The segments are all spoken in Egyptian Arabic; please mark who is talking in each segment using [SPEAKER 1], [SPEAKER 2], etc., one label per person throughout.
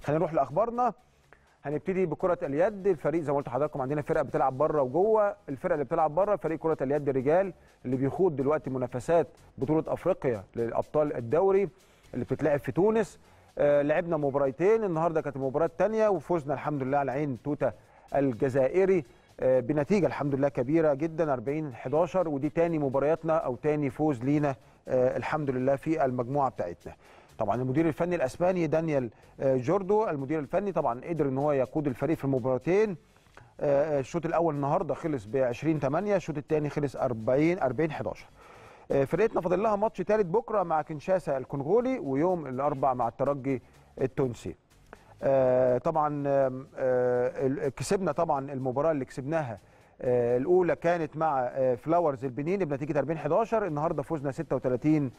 [SPEAKER 1] خلينا نروح لاخبارنا هنبتدي بكره اليد الفريق زي ما قلت لحضراتكم عندنا فرق بتلعب بره وجوه الفرق اللي بتلعب بره فريق كره اليد الرجال اللي بيخوض دلوقتي منافسات بطوله افريقيا للابطال الدوري اللي بتتلعب في تونس آه لعبنا مباراتين النهارده كانت المباراه الثانيه وفوزنا الحمد لله على عين توتا الجزائري آه بنتيجه الحمد لله كبيره جدا 40 11 ودي تاني مبارياتنا او تاني فوز لينا آه الحمد لله في المجموعه بتاعتنا طبعا المدير الفني الاسباني دانيال جوردو المدير الفني طبعا قدر ان هو يقود الفريق في المباراتين الشوط الاول النهارده خلص ب 20 8 الشوط الثاني خلص 40 40 11 فرقتنا فاضل لها ماتش ثالث بكره مع كنشاسا الكونغولي ويوم الاربع مع الترجي التونسي طبعا كسبنا طبعا المباراه اللي كسبناها الاولى كانت مع فلاورز البنين بنتيجه 40 11 النهارده فوزنا 36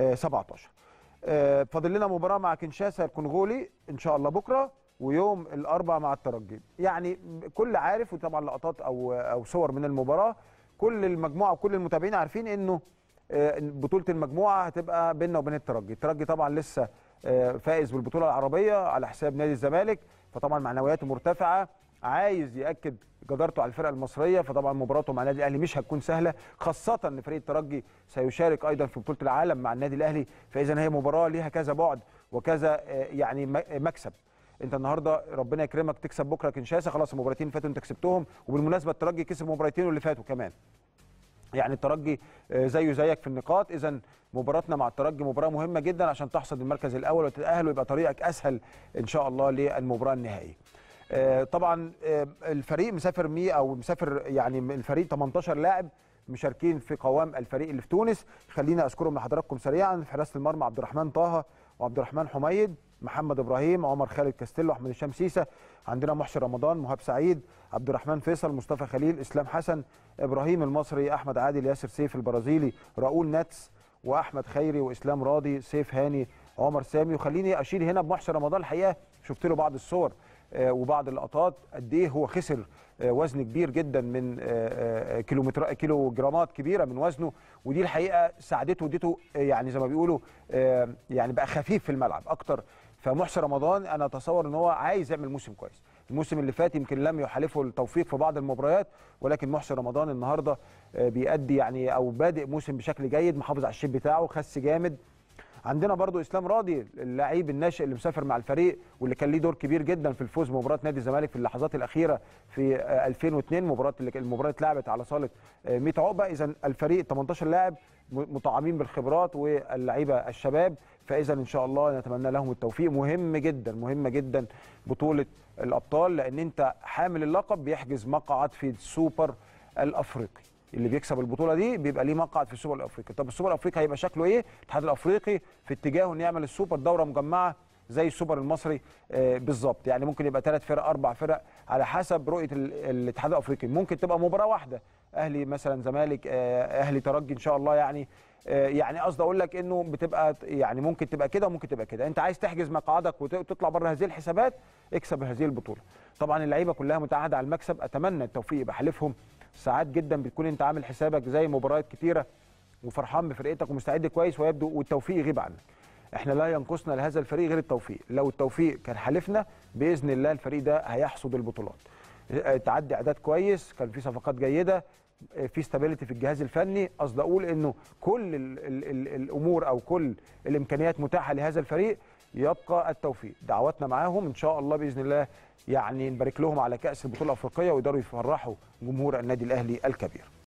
[SPEAKER 1] 17 فاضل لنا مباراه مع كنشاسا الكونغولي ان شاء الله بكره ويوم الاربع مع الترجي يعني كل عارف وطبعا لقطات او او صور من المباراه كل المجموعه وكل المتابعين عارفين انه بطوله المجموعه هتبقى بيننا وبين الترجي الترجي طبعا لسه فائز بالبطوله العربيه على حساب نادي الزمالك فطبعا معنوياته مرتفعه عايز ياكد جدارته على الفرقه المصريه فطبعا مباراته مع النادي الاهلي مش هتكون سهله خاصه ان فريق الترجي سيشارك ايضا في بطوله العالم مع النادي الاهلي فاذا هي مباراه ليها كذا بعد وكذا يعني مكسب انت النهارده ربنا يكرمك تكسب بكره كنشاسا خلاص المباراتين اللي فاتوا انت كسبتهم وبالمناسبه الترجي كسب مباراتين اللي فاتوا كمان يعني الترجي زيه زيك في النقاط اذا مباراتنا مع الترجي مباراه مهمه جدا عشان تحصد المركز الاول وتتاهل ويبقى طريقك اسهل ان شاء الله للمباراه النهائيه طبعا الفريق مسافر مي او مسافر يعني الفريق 18 لاعب مشاركين في قوام الفريق اللي في تونس خلينا اذكرهم لحضراتكم سريعا في حراسه المرمى عبد الرحمن طه وعبد الرحمن حميد محمد ابراهيم عمر خالد كاستيلو احمد هشام سيسه عندنا محسن رمضان مهاب سعيد عبد الرحمن فيصل مصطفى خليل اسلام حسن ابراهيم المصري احمد عادل ياسر سيف البرازيلي راؤول ناتس واحمد خيري واسلام راضي سيف هاني عمر سامي وخليني اشير هنا بمحسن رمضان الحقيقه شفت له بعض الصور وبعض اللقطات قد ايه هو خسر وزن كبير جدا من كيلومتر كيلو جرامات كبيره من وزنه ودي الحقيقه ساعدته وديته يعني زي ما بيقولوا يعني بقى خفيف في الملعب اكتر فمحسن رمضان انا اتصور ان هو عايز يعمل موسم كويس الموسم اللي فات يمكن لم يحالفه التوفيق في بعض المباريات ولكن محسن رمضان النهارده بيأدي يعني او بادئ موسم بشكل جيد محافظ على الشيب بتاعه خس جامد عندنا برضو اسلام راضي اللعيب الناشئ اللي مسافر مع الفريق واللي كان ليه دور كبير جدا في الفوز بمباراه نادي الزمالك في اللحظات الاخيره في 2002 مباراه اللي المباراه اتلعبت على صاله 100 عقبه اذا الفريق 18 لاعب مطعمين بالخبرات واللعيبه الشباب فاذا ان شاء الله نتمنى لهم التوفيق مهم جدا مهمه جدا بطوله الابطال لان انت حامل اللقب بيحجز مقعد في السوبر الافريقي اللي بيكسب البطوله دي بيبقى ليه مقعد في السوبر الافريقي طب السوبر الافريقي هيبقى شكله ايه الاتحاد الافريقي في اتجاهه انه يعمل السوبر دوره مجمعه زي السوبر المصري آه بالظبط يعني ممكن يبقى ثلاث فرق اربع فرق على حسب رؤيه الاتحاد الافريقي ممكن تبقى مباراه واحده اهلي مثلا زمالك آه اهلي ترجي ان شاء الله يعني آه يعني قصدي اقول لك انه بتبقى يعني ممكن تبقى كده وممكن تبقى كده انت عايز تحجز مقعدك وتطلع بره هذه الحسابات اكسب هذه البطوله طبعا اللعيبه كلها متعهده على المكسب اتمنى التوفيق يبقى حلفهم ساعات جدا بتكون انت عامل حسابك زي مباريات كتيره وفرحان بفرقتك ومستعد كويس ويبدو والتوفيق يغيب عنك احنا لا ينقصنا لهذا الفريق غير التوفيق لو التوفيق كان حالفنا باذن الله الفريق ده هيحصد البطولات تعدي اعداد كويس كان في صفقات جيده في استابيليتي في الجهاز الفني قصدي اقول انه كل ال ال ال الامور او كل الامكانيات متاحه لهذا الفريق يبقى التوفيق دعواتنا معاهم ان شاء الله باذن الله يعني نبارك لهم على كاس البطوله الافريقيه ويقدروا يفرحوا جمهور النادي الاهلي الكبير